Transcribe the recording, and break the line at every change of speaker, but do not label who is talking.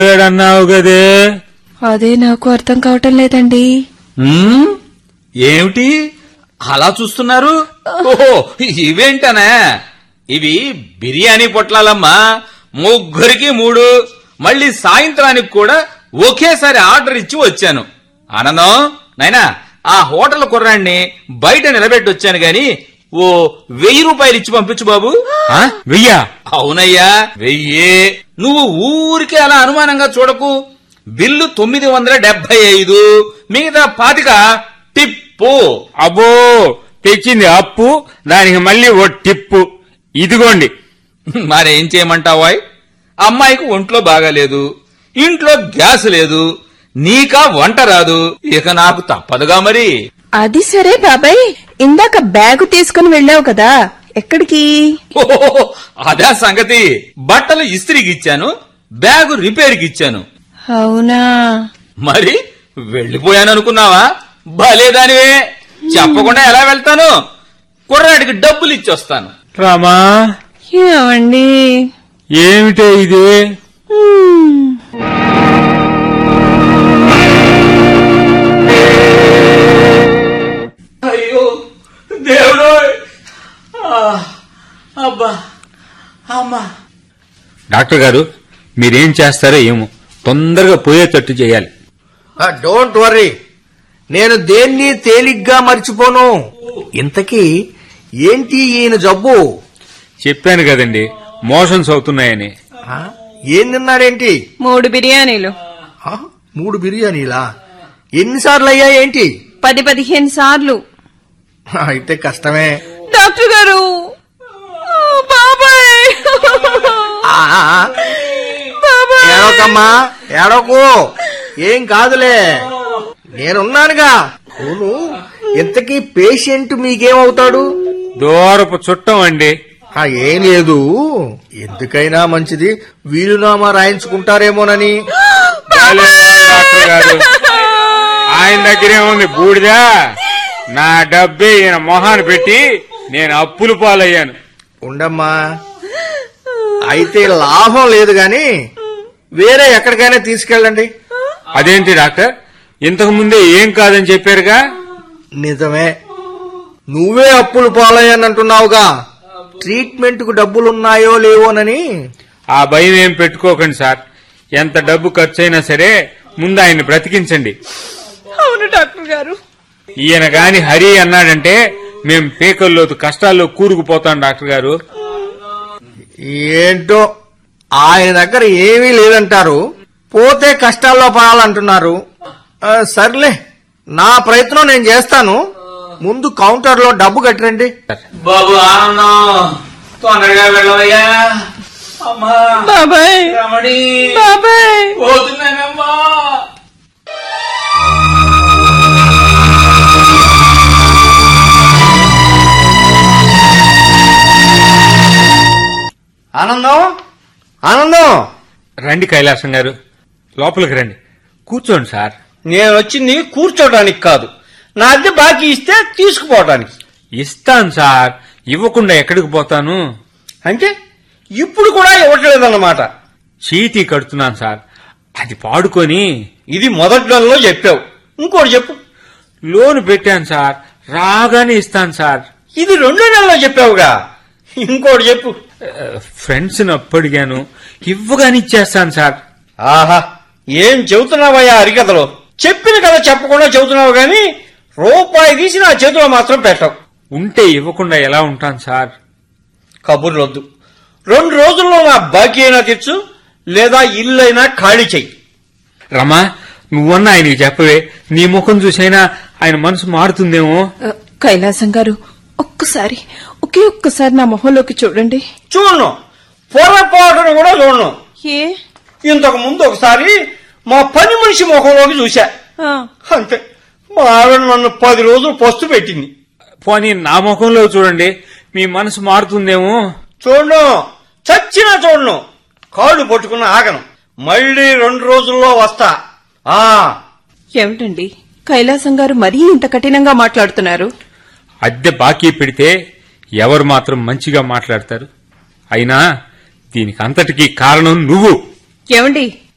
అన్నావు కదే
అదే నాకు అర్థం కావటం లేదండి
ఉమ్, ఏమిటి అలా చూస్తున్నారు ఓహో ఇవేంటనే ఇవి బిర్యానీ పొట్లాలమ్మా ముగ్గురికి మూడు మళ్ళీ సాయంత్రానికి కూడా ఒకేసారి ఆర్డర్ ఇచ్చి వచ్చాను ఆనందం నాయనా ఆ హోటల్ కుర్రాన్ని బయట నిలబెట్టి వచ్చాను గాని ఓ వెయ్యి రూపాయలు ఇచ్చి పంపించు బాబు
ఆ? వెయ్యా
అవునయ్యా వెయ్యే నువ్వు ఊరికే అలా అనుమానంగా చూడకు బిల్లు తొమ్మిది వందల డెబ్బై ఐదు మిగతా పాతిక టిప్పు
అబ్బో తెచ్చింది అప్పు దానికి మళ్ళీ ఓ టిప్పు ఇదిగోండి
మరేం చేయమంటావాయ్ అమ్మాయికి ఒంట్లో బాగాలేదు ఇంట్లో గ్యాస్ లేదు నీకా వంట రాదు ఇక నాకు తప్పదుగా మరి
అది సరే బాబాయ్ ఇందాక బ్యాగు తీసుకుని వెళ్ళావు కదా ఎక్కడికి
ఓహో, అదా సంగతి బట్టలు ఇస్త్రీకి ఇచ్చాను బ్యాగు రిపేర్కి ఇచ్చాను
అవునా
మరి వెళ్ళిపోయాను అనుకున్నావా భలేదానివే చెప్పకుండా ఎలా వెళ్తాను కుర్రాడికి డబ్బులు ఇచ్చొస్తాను
రామా
ఏమండి
ఏమిటే ఇది
హ్మ్.
అయ్యో దేవుడు అబ్బా అమ్మా
డాక్టర్ గారు మీరేం చేస్తారో ఏమో తొందరగా పోయేటట్టు చేయాలి
డోంట్ వర్రీ నేను దేన్ని తేలిగ్గా మర్చిపోను ఇంతకీ ఏంటి ఈయన జబ్బు
చెప్పాను కదండి మోషన్స్ అవుతున్నాయని
ఆ? ఏం తిన్నాడేంటి
మూడు బిర్యానీలు
ఆ? మూడు బిర్యానీలా ఎన్నిసార్లు అయ్యా ఏంటి
పది పదిహేను సార్లు
అయితే కష్టమే
డాక్టర్ గారు బాబాయ్
ఆ, ఆ, ఆ. ఏడవకమ్మా ఏడవకు ఏం కాదులే నేనున్నానుగా అవును ఇంతకీ పేషెంట్ మీకేమవుతాడు
దూరపు చుట్టం అండి
ఆ, ఏం లేదు ఎందుకైనా మంచిది వీలునామా రాయించుకుంటారేమోనని
చాలేవారు డాక్టర్ గారు ఆయన దగ్గరే ఉంది బూడిదా నా డబ్బే ఈయన మొహాన్ని పెట్టి నేను అప్పులు పాలయ్యాను
ఉండమ్మా అయితే లాభం లేదు గాని వేరే ఎక్కడికైనా తీసుకెళ్ళండి
అదేంటి డాక్టర్ ఇంతకు ముందే ఏం కాదని చెప్పారుగా
నిజమే నువ్వే అప్పులు పాలయ్యానంటున్నావుగా ట్రీట్మెంట్ కు డబ్బులున్నాయో లేవోనని
ఆ భయం ఏం పెట్టుకోకండి సార్ ఎంత డబ్బు ఖర్చైనా సరే ముందు ఆయన్ని బ్రతికించండి
అవును డాక్టర్ గారు
ఈయన గాని హరి అన్నాడంటే మేం పీకల్లోతు కష్టాల్లో కూరుకుపోతాం డాక్టర్ గారు
ఏంటో ఆయన దగ్గర ఏమీ లేదంటారు పోతే కష్టాల్లో పడాలంటున్నారు ఆ, సర్లే నా ప్రయత్నం నేను చేస్తాను ముందు కౌంటర్లో డబ్బు కట్టిరండి
బాబు ఆనందం తొందరగా వెళ్ళవయ్యా అమ్మా
బాబాయ్
రమణి
బాబాయ్
పోతున్నానమ్మా
ఆనందం ఆనందం
రండి కైలాసం గారు లోపలికి రండి కూర్చోండి సార్
నేను వచ్చింది కూర్చోడానికి కాదు నా అద్దె బాకీ ఇస్తే తీసుకుపోవడానికి
ఇస్తాను సార్ ఇవ్వకుండా ఎక్కడికి పోతాను
అంటే ఇప్పుడు కూడా ఇవ్వట్లేదన్నమాట
చీటీ కడుతున్నాను సార్ అది పాడుకొని
ఇది మొదటి నెలలో చెప్పావు ఇంకోటి చెప్పు
లోన్ పెట్టాను సార్ రాగానే ఇస్తాను సార్
ఇది రెండో నెలలో చెప్పావుగా ఇంకోటి చెప్పు
ఫ్రెండ్స్ అప్పడిగాను ఇవ్వగానే ఇచ్చేస్తాను సార్
ఆహా ఏం చెబుతున్నావయ్యా అరికథలో చెప్పిన కథ చెప్పకుండా చెబుతున్నావు గాని రూపాయి తీసి నా చేతిలో మాత్రం పెట్టవు
ఉంటే ఇవ్వకుండా ఎలా ఉంటాను సార్
కబుర్లొద్దు రెండు రోజుల్లో నా బాకీ అయినా తెచ్చు లేదా ఇల్లు అయినా ఖాళీ చెయ్యి
రమా నువ్వన్నా ఆయనకి చెప్పవే నీ ముఖం చూసైనా ఆయన మనసు మారుతుందేమో
కైలాసం గారు ఒక్కసారి ఒకే ఒక్కసారి నా మొహంలోకి చూడండి
చూడను పొరపాటును కూడా చూడను
ఏ
ఇంతకు ముందు ఒకసారి మా పని మనిషి ముఖంలోకి చూశా
ఆ,
అంతే మా ఆవిడ నన్ను పది రోజులు పస్తు పెట్టింది
పోనీ నా ముఖంలో చూడండి మీ మనసు మారుతుందేమో
చూడను చచ్చినా చూడను కాళ్ళు పట్టుకున్న ఆగను మళ్ళీ రెండు రోజుల్లో వస్తా ఆ
ఏమిటండి కైలాసం గారు మరీ ఇంత కఠినంగా మాట్లాడుతున్నారు
అద్దె బాకీ పెడితే ఎవరు మాత్రం మంచిగా మాట్లాడతారు అయినా దీనికి అంతటికీ కారణం నువ్వు
ఏమండి